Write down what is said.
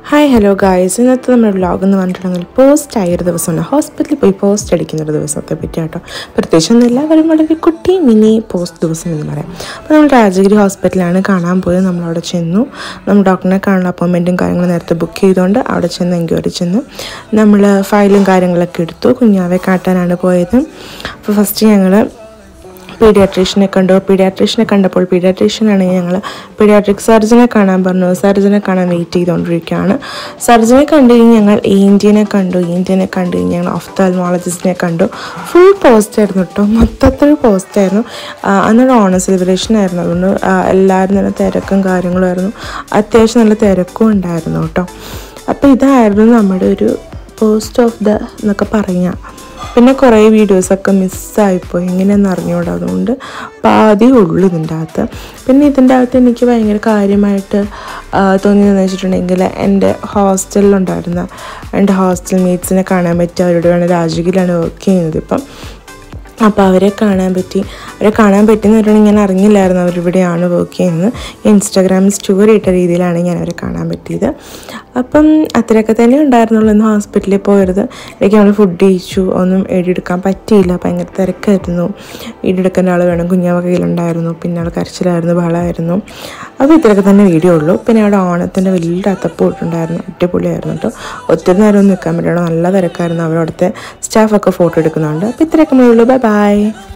hi hello guys ഇന്നത്തെ നമ്മുടെ vlog എന്ന് പറഞ്ഞിട്ടുണ്ടെങ്കിൽ പോസ്റ്റ് ആയ ഒരു ദിവസമാണ് ഹോസ്പിറ്റലിൽ പോയി പോസ്റ്റ് അടിക്കുന്ന ഒരു ദിവസത്തെ പറ്റി കേട്ടോ പ്രത്യേകിച്ചൊന്നും എല്ലാവരും വളരെ കുട്ടി മിനി പോസ്റ്റ് ദിവസം എന്ന് പറയാം അപ്പോൾ നമ്മൾ രാജഗിരി ഹോസ്പിറ്റലാണ് കാണാൻ പോയത് നമ്മളവിടെ ചെന്നു നമ്മൾ ഡോക്ടറിനെ കാണാനുള്ള അപ്പോയിൻമെൻറ്റും കാര്യങ്ങളും നേരത്തെ ബുക്ക് ചെയ്തുകൊണ്ട് അവിടെ ചെന്ന് എൻക്വയറി ചെന്ന് നമ്മൾ ഫയലും കാര്യങ്ങളൊക്കെ എടുത്തു കുഞ്ഞാവെ കാട്ടാനാണ് പോയത് അപ്പോൾ ഫസ്റ്റ് ഞങ്ങൾ പീഡിയാട്രീഷ്യനെ കണ്ടു പീഡിയാട്രീഷ്യനെ കണ്ടപ്പോൾ പീഡിയാട്രീഷ്യനാണ് ഞങ്ങൾ പീഡിയാട്രിക് സർജനെ കാണാൻ പറഞ്ഞു സർജനെ കാണാൻ വെയിറ്റ് ചെയ്തുകൊണ്ടിരിക്കുകയാണ് സർജനെ കണ്ടു കഴിഞ്ഞ് ഞങ്ങൾ ഇന്ത്യനെ കണ്ടു ഇന്ത്യനെ കണ്ടു കഴിഞ്ഞ് ഞങ്ങൾ ഒഫ്താൽമോളജിസ്റ്റിനെ കണ്ടു ഫുൾ പോസ്റ്റ് ആയിരുന്നു കേട്ടോ മൊത്തത്തിൽ പോസ്റ്റ് ആയിരുന്നു ആ, അന്നൊരു ഓണം സെലിബ്രേഷൻ ആയിരുന്നു അതുകൊണ്ട് ആ, എല്ലാവരും നല്ല തിരക്കും കാര്യങ്ങളും ആയിരുന്നു അത്യാവശ്യം നല്ല തിരക്കും ഉണ്ടായിരുന്നു കേട്ടോ അപ്പോൾ ഇതായിരുന്നു നമ്മുടെ ഒരു പോസ്റ്റ് ഓഫ് ദ എന്നൊക്കെ പറയാം പിന്നെ കുറേ വീഡിയോസൊക്കെ മിസ്സായിപ്പോയി എങ്ങനെയാണെന്ന് അറിഞ്ഞൂടാ അതുകൊണ്ട് പാതി ഉള്ളു ഇതിൻ്റെ അകത്ത് പിന്നെ ഇതിൻ്റെ അകത്ത് എനിക്ക് ഭയങ്കര കാര്യമായിട്ട് ആ, തോന്നിയതെന്ന് വെച്ചിട്ടുണ്ടെങ്കിൽ എൻ്റെ ഹോസ്റ്റലിലുണ്ടായിരുന്ന എൻ്റെ ഹോസ്റ്റൽ മീറ്റ്സിനെ കാണാൻ പറ്റി അവരോടാണ് രാജകീലാണ് വർക്ക് ചെയ്യുന്നത് ഇപ്പം അപ്പോൾ അവരെ കാണാൻ പറ്റി അവരെ കാണാൻ പറ്റിയെന്ന് പറഞ്ഞിട്ടുണ്ടെങ്കിൽ ഞാൻ അറിഞ്ഞില്ലായിരുന്നു അവരിവിടെയാണ് വർക്ക് ചെയ്യുന്നത് ഇൻസ്റ്റാഗ്രാമിൽ സ്റ്റോറി ഇട്ട രീതിയിലാണ് ഞാൻ അവരെ കാണാൻ പറ്റിയത് അപ്പം അത്രയൊക്കെ തന്നെ ഉണ്ടായിരുന്നുള്ളൂ ഇന്ന് ഹോസ്പിറ്റലിൽ പോയത് എനിക്ക് നമ്മൾ ഫുഡ് കഴിച്ചു ഒന്നും എഴുതിയെടുക്കാൻ പറ്റിയില്ല ഭയങ്കര തിരക്കായിരുന്നു എഴുതിയെടുക്കേണ്ട ആൾ വേണം കുഞ്ഞാവ കയ്യിലുണ്ടായിരുന്നു പിന്നെ ആൾ കരച്ചിലായിരുന്നു ബഹളമായിരുന്നു അപ്പോൾ ഇത്രയൊക്കെ തന്നെ വീഡിയോ ഉള്ളൂ പിന്നെ അവിടെ ഓണത്തിൻ്റെ വലിയ അത്തപ്പ് ഇട്ടുണ്ടായിരുന്നു അടിപൊളിയായിരുന്നു കേട്ടോ ഒത്തിരി നേരം ഒന്നും നിൽക്കാൻ പറ്റില്ല നല്ല തിരക്കായിരുന്നു അവരവിടുത്തെ സ്റ്റാഫൊക്കെ ഫോട്ടോ എടുക്കുന്നുണ്ട് അപ്പോൾ ഇത്രയൊക്കെ ഉള്ളൂ ബൈ ബൈ